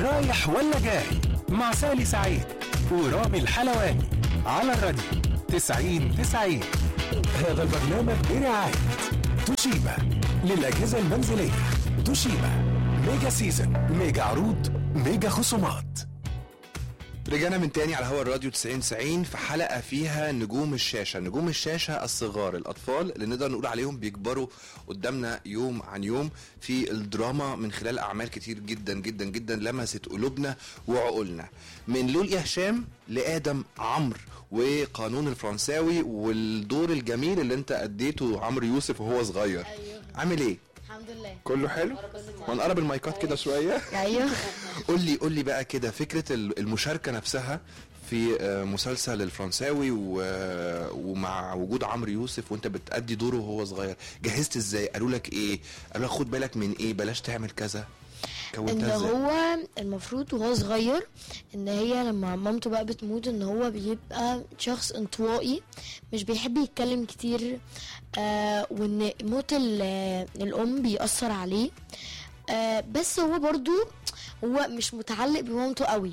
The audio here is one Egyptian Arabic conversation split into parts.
رايح ولا جاي مع سالي سعيد ورامي الحلواني على الراديو 90 90 هذا البرنامج برعاية توشيبا للأجهزة المنزلية توشيبا ميجا سيزن ميجا عروض ميجا خصومات رجعنا من تاني على هوا الراديو 90 90 في حلقة فيها نجوم الشاشة نجوم الشاشة الصغار الأطفال اللي نقدر نقول عليهم بيكبروا قدامنا يوم عن يوم في الدراما من خلال أعمال كتير جدا جدا جدا لمست قلوبنا وعقولنا من لوليا هشام لآدم عمرو وقانون الفرنساوي والدور الجميل اللي انت اديته عمرو يوسف وهو صغير أيوه. عامل ايه الحمد لله كله حلو ونقرب المايكات كده شويه ايوه قول لي قول لي بقى كده فكره ال- المشاركه نفسها في آه، مسلسل الفرنساوي و- ومع وجود عمرو يوسف وانت بتأدي دوره وهو صغير جهزت ازاي قالوا لك ايه قالوا لك خد بالك من ايه بلاش تعمل كذا ان كونتها ازاي هو المفروض وهو صغير ان هي لما مامته بقى بتموت ان هو بيبقى شخص انطوائي مش بيحب يتكلم كتير آه وان موت ال- الام بيأثر عليه آه بس هو برضو هو مش متعلق بمامته قوي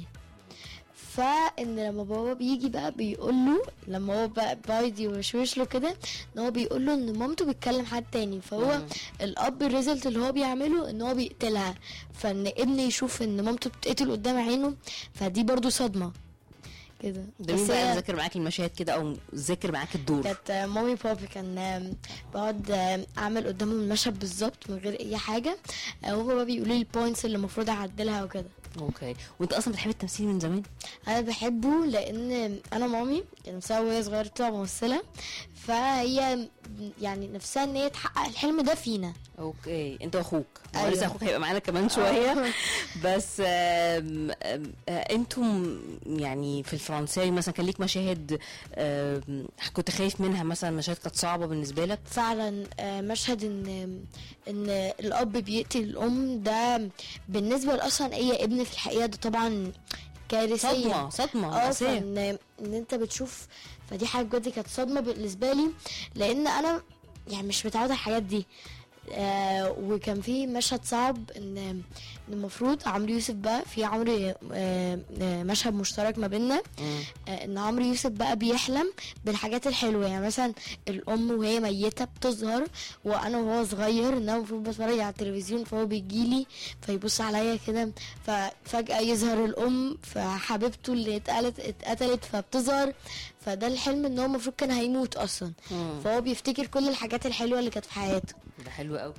فان لما بابا بيجي بقى بيقول له لما هو بقى بايدي ويشوش له كده ان هو بيقول له ان مامته بتكلم حد تاني فهو الاب الريزلت اللي هو بيعمله ان هو بيقتلها فان ابني يشوف ان مامته بتقتل قدام عينه فدي برضو صدمه كده ده مين بس بقى هي ذاكر معاك المشاهد كده او ذاكر معاك الدور كانت آه، مامي بابي كان آم، بقعد آم، اعمل قدامهم المشهد بالظبط من غير اي حاجه آه، هما بقى بيقولوا لي البوينتس اللي المفروض اعدلها وكده اوكي وانت اصلا بتحب التمثيل من زمان انا بحبه لان انا مامي كانت نفسها وهي صغيره تبقى ممثله فهي يعني نفسها ان هي تحقق الحلم ده فينا اوكي انت واخوك هو أيوة. لسه اخوك هيبقى معانا كمان شويه بس آم، آم، آه، انتم يعني في الفرنساوي مثلا كان ليك مشاهد آم، كنت خايف منها مثلا مشاهد كانت صعبه بالنسبه لك فعلا آه، مشهد ان ان الاب بيقتل الام ده بالنسبه لاصلا اي ابن في الحقيقه ده طبعا كارثيه صدمه صدمه اه مأساة. فان ان انت بتشوف فدي حاجه بجد كانت صدمه بالنسبه لي لان انا يعني مش متعوده على الحاجات دي آه وكان في مشهد صعب ان إن المفروض عمرو يوسف بقى في عمرو آه آه مشهد مشترك ما بيننا مم. آه ان عمرو يوسف بقى بيحلم بالحاجات الحلوه يعني مثلا الام وهي ميته بتظهر وانا وهو صغير ان انا المفروض بتفرج على التلفزيون فهو بيجيلي فيبص عليا كده ففجاه يظهر الام فحبيبته اللي اتقتلت اتقتلت فبتظهر فده الحلم ان هو المفروض كان هيموت اصلا مم. فهو بيفتكر كل الحاجات الحلوه اللي كانت في حياته ده حلو قوي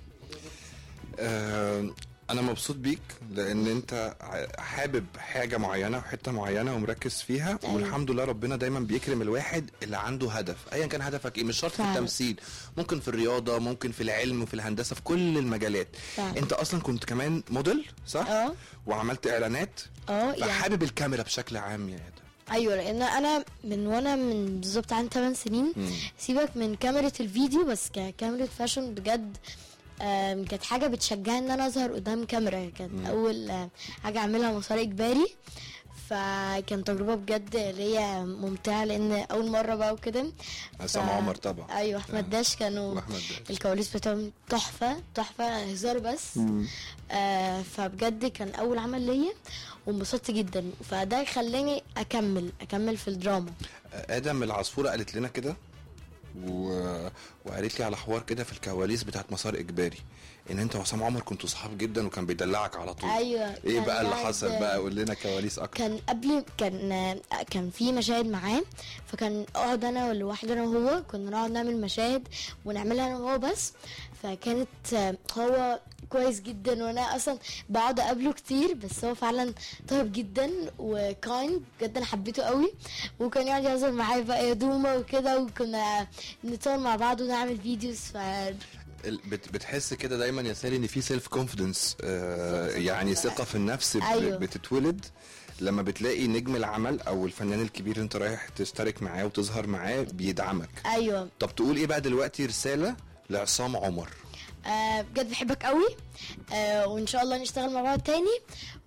آه انا مبسوط بيك لان انت ع- حابب حاجه معينه وحته معينه ومركز فيها أيوة. والحمد لله ربنا دايما بيكرم الواحد اللي عنده هدف ايا كان هدفك ايه مش شرط في فعلا. التمثيل ممكن في الرياضه ممكن في العلم وفي الهندسه في كل المجالات فعلا. انت اصلا كنت كمان موديل صح اه وعملت اعلانات اه يعني فحابب الكاميرا بشكل عام يا ادم ايوه لان انا من وانا من بالظبط عندي 8 سنين مم. سيبك من كاميرا الفيديو بس ككاميرا فاشن بجد آم، كانت حاجه بتشجعني ان انا اظهر قدام كاميرا كانت اول آم، حاجه اعملها مسار اجباري فكان تجربه بجد ليا ممتعه لان اول مره بقى وكده عصام عمر طبعا ايوه احمد داش كانوا واحمد داش. الكواليس بتاعهم تحفه تحفه هزار بس آه فبجد كان اول عمل ليا وانبسطت جدا فده خلاني اكمل اكمل في الدراما ادم العصفوره قالت لنا كده و... وقالت لي على حوار كده في الكواليس بتاعت مسار اجباري ان انت وعصام عمر كنتوا صحاب جدا وكان بيدلعك على طول أيوة، ايه كان بقى اللي قاعد- حصل بقى قول لنا كواليس اكتر كان قبل كان كان في مشاهد معاه فكان اقعد انا لوحدي انا وهو كنا نقعد نعمل مشاهد ونعملها انا وهو بس فكانت آه، هو كويس جدا وانا اصلا بقعد اقابله كتير بس هو فعلا طيب جدا وكايند بجد انا حبيته قوي وكان يقعد يهزر معايا بقى يا دوما وكده وكنا نتصور مع بعض ونعمل فيديوز ف ال- بت... بتحس كده دايما يا سالي ان في سيلف كونفيدنس آه يعني ثقه في النفس ب... أيوة. بتتولد لما بتلاقي نجم العمل او الفنان الكبير اللي انت رايح تشترك معاه وتظهر معاه بيدعمك ايوه طب تقول ايه بقى دلوقتي رساله لعصام عمر آه بجد بحبك قوي آه وان شاء الله نشتغل مع بعض تاني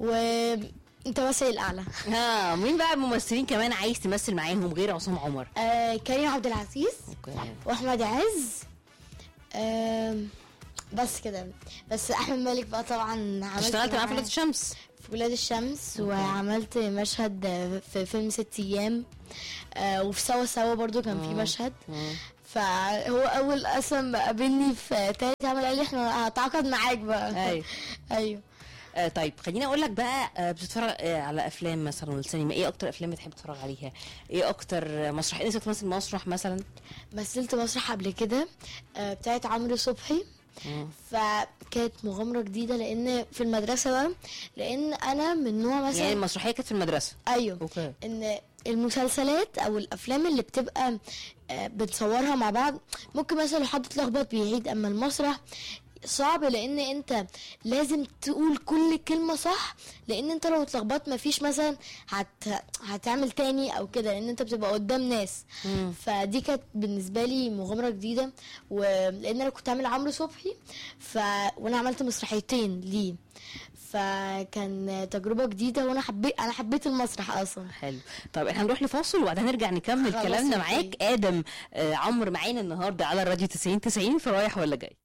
وانت مثلي الاعلى ها مين بقى الممثلين كمان عايز تمثل معاهم غير عصام عمر آه كريم عبد العزيز اوكي واحمد عز آه بس كده بس احمد مالك بقى طبعا عملت اشتغلت معاه في معاه ولاد الشمس في ولاد الشمس وعملت مشهد آه، في فيلم ست ايام آه، وفي سوا سوا برضو كان في مشهد مم. فهو اول اصلا ما قابلني في تالت عمل قال لي احنا هتعاقد معاك بقى ايوه ايوه آه طيب خليني اقول لك بقى آه بتتفرج آه على افلام مثلا والسينما ايه اكتر افلام بتحب تتفرج عليها ايه اكتر مسرح نفسك تمثل مسرح مثلا مثلت مسرح قبل كده آه، بتاعت عمرو صبحي مم. فكانت مغامرة جديدة لأن في المدرسة بقى لأن أنا من نوع مثلا يعني المسرحيه كانت في المدرسه أيوه اوكي ان المسلسلات او الافلام اللي بتبقى آه، بنصورها مع بعض ممكن مثلا لو حد اتلخبط بيعيد اما المسرح صعب لان انت لازم تقول كل كلمة صح لان انت لو اتلخبطت مفيش مثلا هت... هتعمل تاني او كده لان انت بتبقى قدام ناس مم. فدي كانت بالنسبة لي مغامرة جديدة ولان انا كنت عامل عمرو صبحي ف... وانا عملت مسرحيتين ليه فكان تجربة جديدة وانا حبيت انا حبيت المسرح اصلا حلو طب احنا هنروح لفاصل وبعدين نرجع نكمل خلاص، كلامنا أوكي. معاك ادم آه عمرو معانا النهارده على الراديو 90 90 في رايح ولا جاي